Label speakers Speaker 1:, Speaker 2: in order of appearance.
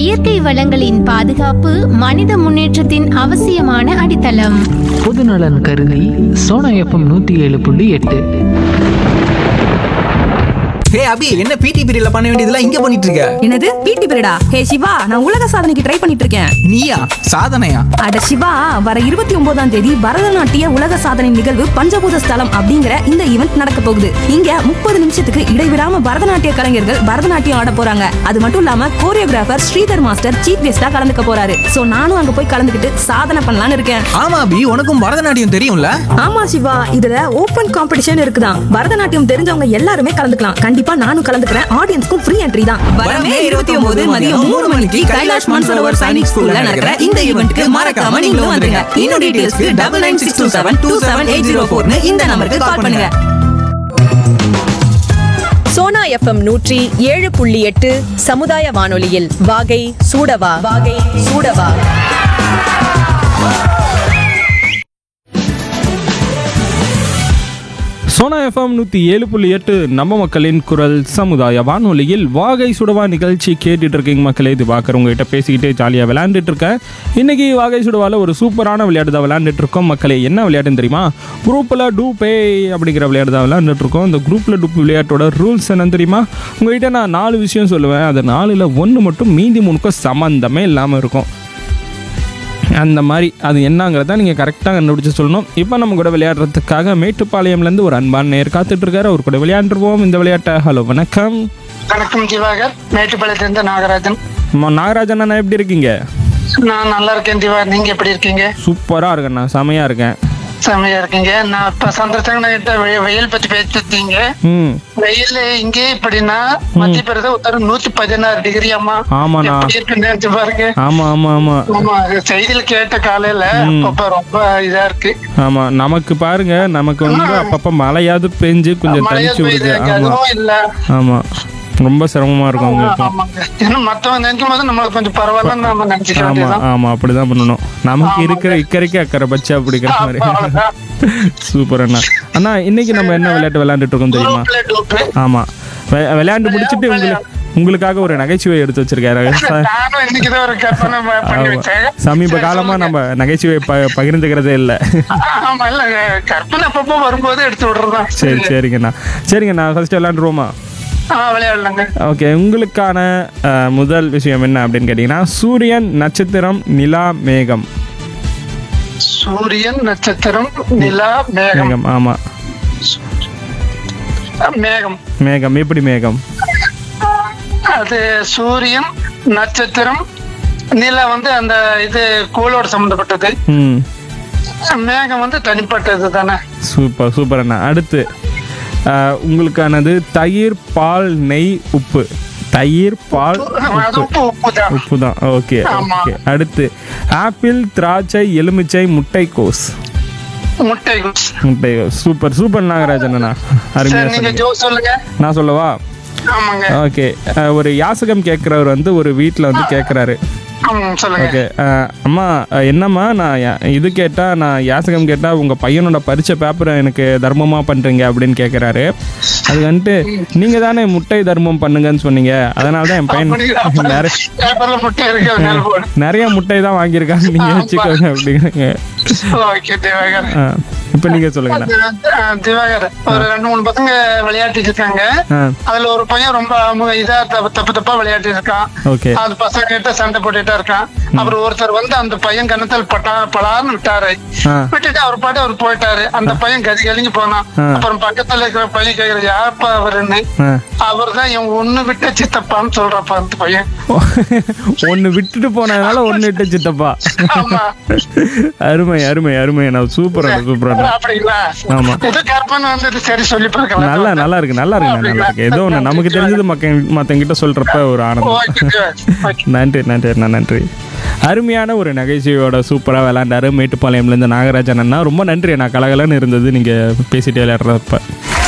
Speaker 1: இயற்கை வளங்களின் பாதுகாப்பு மனித முன்னேற்றத்தின் அவசியமான அடித்தளம்
Speaker 2: பொதுநலன் கருதி சோனா எஃப்எம் நூற்றி ஏழு புள்ளி எட்டு
Speaker 3: ஹே அபி என்ன பிடி பீரியட்ல பண்ண வேண்டியதெல்லாம் இங்க பண்ணிட்டு இருக்க
Speaker 4: என்னது பிடி பீரியடா ஹே சிவா நான் உலக சாதனைக்கு ட்ரை பண்ணிட்டு இருக்கேன்
Speaker 3: நீயா சாதனையா
Speaker 4: அட சிவா வர இருபத்தி ஒன்பதாம் தேதி பரதநாட்டிய உலக சாதனை நிகழ்வு பஞ்சபூத ஸ்தலம் அப்படிங்கிற இந்த ஈவெண்ட் நடக்க போகுது இங்க முப்பது நிமிஷத்துக்கு இடைவிடாம பரதநாட்டிய கலைஞர்கள் பரதநாட்டியம் ஆட போறாங்க அது மட்டும் இல்லாம கோரியோகிராஃபர் ஸ்ரீதர் மாஸ்டர் சீஃப் கெஸ்டா கலந்துக்க போறாரு சோ நானும் அங்க போய் கலந்துக்கிட்டு சாதனை பண்ணலாம்னு இருக்கேன்
Speaker 3: ஆமா அபி உனக்கும் பரதநாட்டியம் தெரியும்ல
Speaker 4: ஆமா சிவா இதுல ஓபன் காம்படிஷன் இருக்குதான் பரதநாட்டியம் தெரிஞ்சவங்க எல்லாருமே கலந்துக்கலாம் கண்டிப்பா நானும் கலந்துக்கிறேன் ஆடியன்ஸ்க்கும் ஃப்ரீ என்ட்ரி தான் வரமே இருபத்தி ஒன்பது மதியம் மூணு மணிக்கு கைலாஷ் மான்சரோவர் சைனிக் ஸ்கூல்ல நடக்கிற இந்த ஈவெண்ட்க்கு மறக்காம நீங்களும் வந்துருங்க இன்னும் டீடைல்ஸ்க்கு double nine six two seven two seven eight zero ஃபோர்னு இந்த நம்பருக்கு கால் பண்ணுங்க
Speaker 5: சோனா எஃப்எம் நூற்றி ஏழு புள்ளி எட்டு சமுதாய வானொலியில் வாகை சூடவா வாகை சூடவா
Speaker 6: சோனா எஃப்எம் நூற்றி ஏழு புள்ளி எட்டு நம்ம மக்களின் குரல் சமுதாய வானொலியில் வாகை சுடவா நிகழ்ச்சி கேட்டுட்டு இருக்கீங்க மக்களே இது பார்க்குற உங்ககிட்ட பேசிக்கிட்டே ஜாலியாக விளையாண்டுட்டு இருக்கேன் இன்னைக்கு வாகை சுடவாவில் ஒரு சூப்பரான விளையாட்டு தான் விளையாண்டுட்டு இருக்கோம் மக்களே என்ன விளையாட்டுன்னு தெரியுமா குரூப்பில் டூ பே அப்படிங்கிற விளையாட்டு தான் விளையாண்டுட்டு இருக்கோம் இந்த குரூப்பில் டூப் விளையாட்டோட ரூல்ஸ் என்னன்னு தெரியுமா உங்ககிட்ட நான் நாலு விஷயம் சொல்லுவேன் அது நாலில் ஒன்று மட்டும் மீதி மூணுக்கும் சம்மந்தமே இல்லாமல் இருக்கும் அந்த மாதிரி அது என்னங்கிறத நீங்கள் கரெக்டாக கண்டுபிடிச்சு சொல்லணும் இப்போ நம்ம கூட விளையாடுறதுக்காக மேட்டுப்பாளையம்லேருந்து ஒரு அன்பான நேர் காத்துட்ருக்காரு அவர் கூட விளையாண்டுருவோம் இந்த விளையாட்டை ஹலோ வணக்கம்
Speaker 7: வணக்கம் திவாகர் மேட்டுப்பாளையத்திலிருந்து நாகராஜன்
Speaker 6: அம்மா, நாகராஜன் அண்ணா எப்படி இருக்கீங்க
Speaker 7: நான் நல்லா இருக்கேன் திவாகர் நீங்க எப்படி இருக்கீங்க
Speaker 6: சூப்பராக இருக்கேண்ணா செமையாக இருக்கேன்
Speaker 7: செமையா இருக்கீங்க நான் இப்ப சந்திரசேகரன் கிட்ட வெ- வெயில் பத்தி பேசிட்டீங்க
Speaker 6: ம்
Speaker 7: வெயில் இங்கே இப்படின்னா மத்திய பிரதேச உத்தர நூத்தி பதினாறு டிகிரி அம்மா
Speaker 6: ஆமாண்ணா.
Speaker 7: எப்படி இருக்குன்னு நினைச்சு பாருங்க
Speaker 6: ஆமாம் ஆமாம் ஆமாம்
Speaker 7: ஆமா செய்தியில கேட்ட காலையில அப்ப ரொம்ப இதா இருக்கு
Speaker 6: ஆமாம் நமக்கு பாருங்க நமக்கு வந்து அப்பப்போ மழையாவது பெஞ்சு கொஞ்சம்
Speaker 7: மழையா
Speaker 6: தனிச்சு விடுது
Speaker 7: பெய்யுது
Speaker 6: ஆமாம்
Speaker 7: அதுவும் இல்ல
Speaker 6: ஆமாம் ரொம்ப சிரமமாக இருக்கும் உங்களுக்கு
Speaker 7: ஆமாங்க ஏன்னா மத்தவங்க நினைக்கும் போது நம்மளுக்கு கொஞ்சம் பரவாயில்லன்னு நம்ம நினைச்சுக்க
Speaker 6: ஆமாம்
Speaker 7: வேண்டியதுதான்
Speaker 6: ஆமாம் அப்படி தான் பண்ணணும் நமக்கு இருக்கிற இக்கரைக்கு அக்கறை பச்சை அப்படிங்கிற மாதிரி
Speaker 7: அவ்வளவுதான்.
Speaker 6: சூப்பர் அண்ணா அண்ணா இன்னைக்கு நம்ம என்ன விளையாட்டு விளையாண்டுட்டு இருக்கோம் தெரியுமா
Speaker 7: டூப்ல டூப்பு.
Speaker 6: ஆமா வெ- விளையாண்டு முடிச்சிட்டு உங்களுக்கு உங்களுக்காக ஒரு நகைச்சுவை எடுத்து வச்சிருக்காரு ச-
Speaker 7: நானும் இன்னைக்குதான் ஒரு கற்பனை ப- பண்ணி
Speaker 6: ஆமா.
Speaker 7: வச்சேன்
Speaker 6: சமீப
Speaker 7: சரி,
Speaker 6: காலமா
Speaker 7: சொல்லுங்க.
Speaker 6: நம்ம நகைச்சுவை ப- பகிர்ந்துக்கிறதே இல்லை
Speaker 7: ஆமா இல்ல கற்பனை அப்பப்போ வரும்போது எடுத்து விடுறதுதான்
Speaker 6: சரி சரிங்கண்ணா சரிங்கண்ணா ஃபர்ஸ்ட் விளையாண்டுருவோமா
Speaker 7: ஆ விளையாடலாங்க
Speaker 6: ஓகே உங்களுக்கான அஹ், முதல் விஷயம் என்ன அப்படின்னு கேட்டிங்கன்னா சூரியன் நட்சத்திரம் நிலா மேகம்
Speaker 7: சூரியன் நட்சத்திரம் நிலா மேகம்
Speaker 6: மேகம் ஆமா
Speaker 7: மேகம்
Speaker 6: மேகம் எப்படி மேகம்
Speaker 7: அது சூரியன் நட்சத்திரம் நிலா வந்து அந்த இது கூலோட சம்பந்தப்பட்டது
Speaker 6: ம்
Speaker 7: மேகம் வந்து தனிப்பட்டது தானே
Speaker 6: சூப்பர் சூப்பர் அண்ணா அடுத்து அஹ், உங்களுக்கானது தயிர் பால் நெய் உப்பு தயிர் பால்
Speaker 7: அது
Speaker 6: உப்பு
Speaker 7: உப்பு உப்பு தான்
Speaker 6: உப்பு தான் ஓகே
Speaker 7: ஆமா.
Speaker 6: ஓகே அடுத்து ஆப்பிள் திராட்சை எலுமிச்சை முட்டைக்கோஸ்
Speaker 7: முட்டைகோஸ்
Speaker 6: முட்டைக்கோஸ் சூப்பர் சூப்பர் நாகராஜன் அண்ணா அருமையா
Speaker 7: சரி நீங்க
Speaker 6: சொன்னீங்க
Speaker 7: ஜோ சொல்லுங்க
Speaker 6: நான் சொல்லவா
Speaker 7: ஆமாங்க
Speaker 6: ஓகே ஒரு யாசகம் கேட்குறவர் வந்து ஒரு வீட்டில் வந்து கேட்குறாரு
Speaker 7: ஆமாம் சொல்லுங்க
Speaker 6: ஓகே அம்மா அஹ், என்னம்மா நான் யா- இது கேட்டால் நான் யாசகம் கேட்டால் உங்கள் பையனோட பரிச்சை பேப்பரை எனக்கு தர்மமாக பண்ணுறீங்க அப்படின்னு கேட்குறாரு அது வந்துட்டு நீங்கள் தானே முட்டை தர்மம் பண்ணுங்கன்னு சொன்னீங்க அதனால தான் என் பையன் நிறைய
Speaker 7: பேப்பர்ல முட்டை இருக்கு அதனால போடு
Speaker 6: நிறைய முட்டை தான் வாங்கியிருக்காங்க நீங்கள் வச்சுக்கோங்க அப்படிங்கிறாங்க
Speaker 7: ஓகே திவாகர்
Speaker 6: இப்போ நீங்கள் சொல்லுங்கண்ணா
Speaker 7: அஹ் திவாகர் ஒரு ரெண்டு மூணு பசங்க விளையாடிட்டு இருக்காங்க
Speaker 6: ஆ
Speaker 7: அதுல ஒரு பையன் ரொம்ப அமு- இதா தப்பு தப்பு தப்பா விளையாட்டு இருக்கான்
Speaker 6: ஓகே
Speaker 7: அது பசங்க கிட்ட சண்டை போட்டுட்டா இருக்கான் அப்புறம் ஒருத்தர் வந்து அந்த பையன் கண்ணத்தில் பட்டா பலார்னு விட்டாரு
Speaker 6: ஆ
Speaker 7: விட்டுட்டு அவர் பாட்டு அவர் போயிட்டாரு அந்த பையன் கதி கலிஞ்சு போனான்
Speaker 6: ஆ.
Speaker 7: அப்புறம் பக்கத்துல இருக்கிற பையன் கேக்குற யாருப்பா அவருன்னு
Speaker 6: ஆ
Speaker 7: அவர் தான் இவன் ஒண்ணு விட்ட சித்தப்பான்னு சொல்றப்ப அந்த பையன்
Speaker 6: ஒன்று விட்டுட்டு போனதுனால ஒன்று விட்டு சித்தப்பா
Speaker 7: ஆமா
Speaker 6: அருமை அருமை அருமை நான் சூப்பராக சூப்பராக
Speaker 7: அப்படிங்களா
Speaker 6: ஆமா.
Speaker 7: ஏதோ கற்பனை வந்துட்டு சரி சொல்லி பார்க்கலாம்
Speaker 6: நல்லா நல்லா இருக்கு நல்லா இருக்கு நல்லா இருக்கு ஏதோ ஒன்று நமக்கு தெரிஞ்சது மக்க மற்றவங்கிட்ட சொல்றப்ப ஒரு ஆனந்தம்
Speaker 7: ஓகே ஓகே
Speaker 6: நன்றி நன்றி அண்ணா நன்றி அருமையான ஒரு நகைச்சுவையோட சூப்பராக விளையாண்டாரு மேட்டுப்பாளையம்லேருந்து நாகராஜன் அண்ணா ரொம்ப நன்றி அண்ணா கலகலன்னு இருந்தது நீங்கள் பேசிட்டே விளையாடுறப்ப